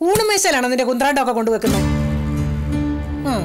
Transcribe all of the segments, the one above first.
ഊണുമേശയിലാണോ നിന്റെ കുന്ത്രാണ്ടമൊക്കെ കൊണ്ടുവെക്കുന്നത് ഉം.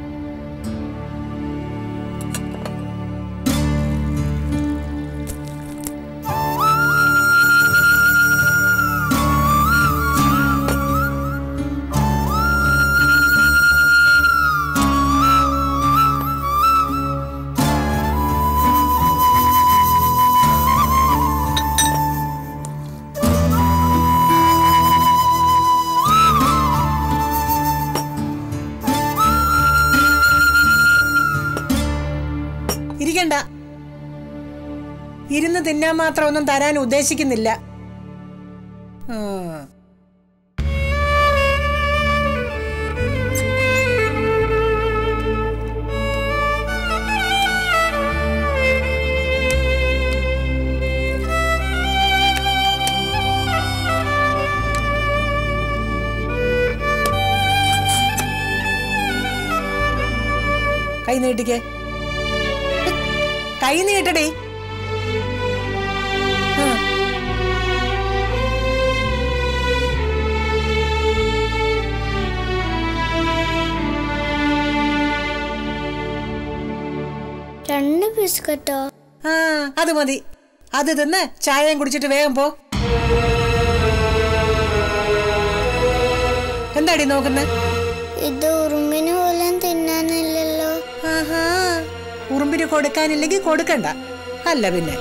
ഇരിക്കണ്ട ഇരുന്ന് തിന്നാൻ മാത്രം ഒന്നും തരാൻ ഉദ്ദേശിക്കുന്നില്ല ഉം. കൈ നീട്ടിക്കേ കൈ നീട്ടടി ഉം. രണ്ട് ബിസ്ക്കറ്റോ ആ അത് മതി അത് തിന്ന് ചായയും കുടിച്ചിട്ട് വേഗം പോ എന്താടി നോക്കുന്നത് ഇത് ഉറുമ്പിന് പോലും തിന്നാനില്ലല്ലോ ആഹാ ഉറുമ്പിന് കൊടുക്കാനില്ലെങ്കിൽ കൊടുക്കണ്ട അല്ല പിന്നെ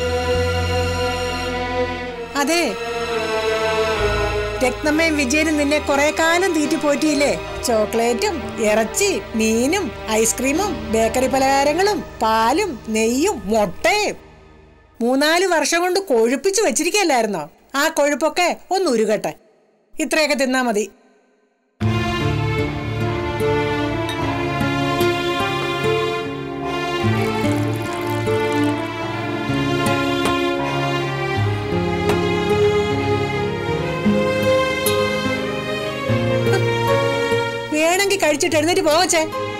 അതെ രത്നമ്മയും വിജയനും നിന്നെ കുറെ കാലം തീറ്റി പോറ്റിയില്ലേ ചോക്ലേറ്റും ഇറച്ചി മീനും ഐസ്ക്രീമും ബേക്കറി പലഹാരങ്ങളും പാലും നെയ്യും മുട്ടയും മൂന്നാല് വർഷം കൊണ്ട് കൊഴുപ്പിച്ച് വെച്ചിരിക്കല്ലായിരുന്നോ ആ കൊഴുപ്പൊക്കെ ഒന്ന് ഉരുകട്ടെ ഇത്രയൊക്കെ തിന്നാ മതി വേണമെങ്കിൽ കഴിച്ചിട്ട് എഴുന്നേറ്റ് പോവച്ചേ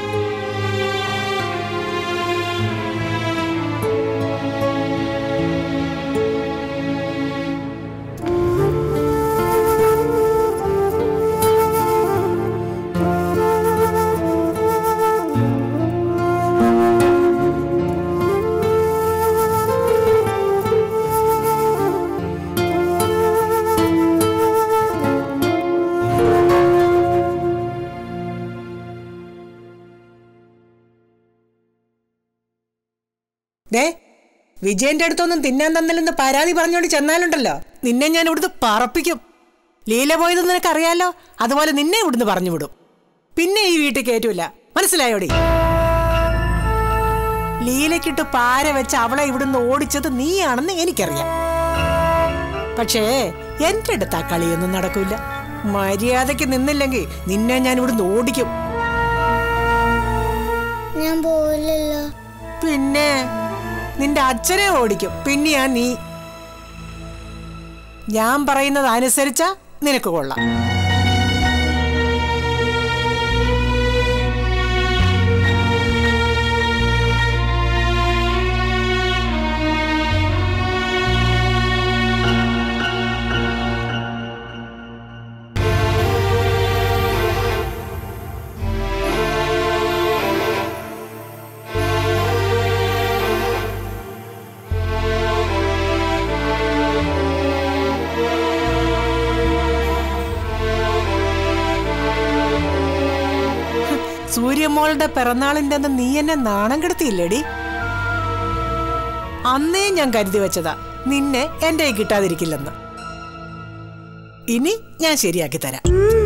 ദേ വിജയന്റെ അടുത്തൊന്നും തിന്നാൻ തന്നില്ലെന്ന് പരാതി പറഞ്ഞോണ്ട് ചെന്നാലുണ്ടല്ലോ നിന്നെ ഞാൻ ഇവിടുന്ന് പറപ്പിക്കും ലീല പോയത് നിനക്കറിയാലോ അതുപോലെ നിന്നെ ഇവിടുന്ന് പറഞ്ഞു വിടും പിന്നെ ഈ വീട്ടിൽ കയറ്റൂല മനസ്സിലായോടി ലീലക്കിട്ട് പാര വെച്ച് അവളെ ഇവിടുന്ന് ഓടിച്ചത് നീയാണെന്ന് എനിക്കറിയാം പക്ഷേ എന്റെ അടുത്ത് ആ കളിയൊന്നും നടക്കൂല മര്യാദയ്ക്ക് നിന്നില്ലെങ്കിൽ നിന്നെ ഞാൻ ഇവിടുന്ന് ഓടിക്കും ഞാൻ പോവില്ലല്ലോ പിന്നെ നിന്റെ അച്ഛനെ ഓടിക്കും പിന്നെയാ നീ ഞാൻ പറയുന്നത് അനുസരിച്ച നിനക്ക് കൊള്ളാം സൂര്യമോളുടെ പിറന്നാളിന്റെ അന്ന് നീ എന്നെ നാണം കെടുത്തിയില്ലേടി അന്നേ ഞാൻ കരുതി വെച്ചതാ നിന്നെ എന്റെ കയ്യിൽ കിട്ടാതിരിക്കില്ലെന്ന് ഇനി ഞാൻ ശരിയാക്കി തരാം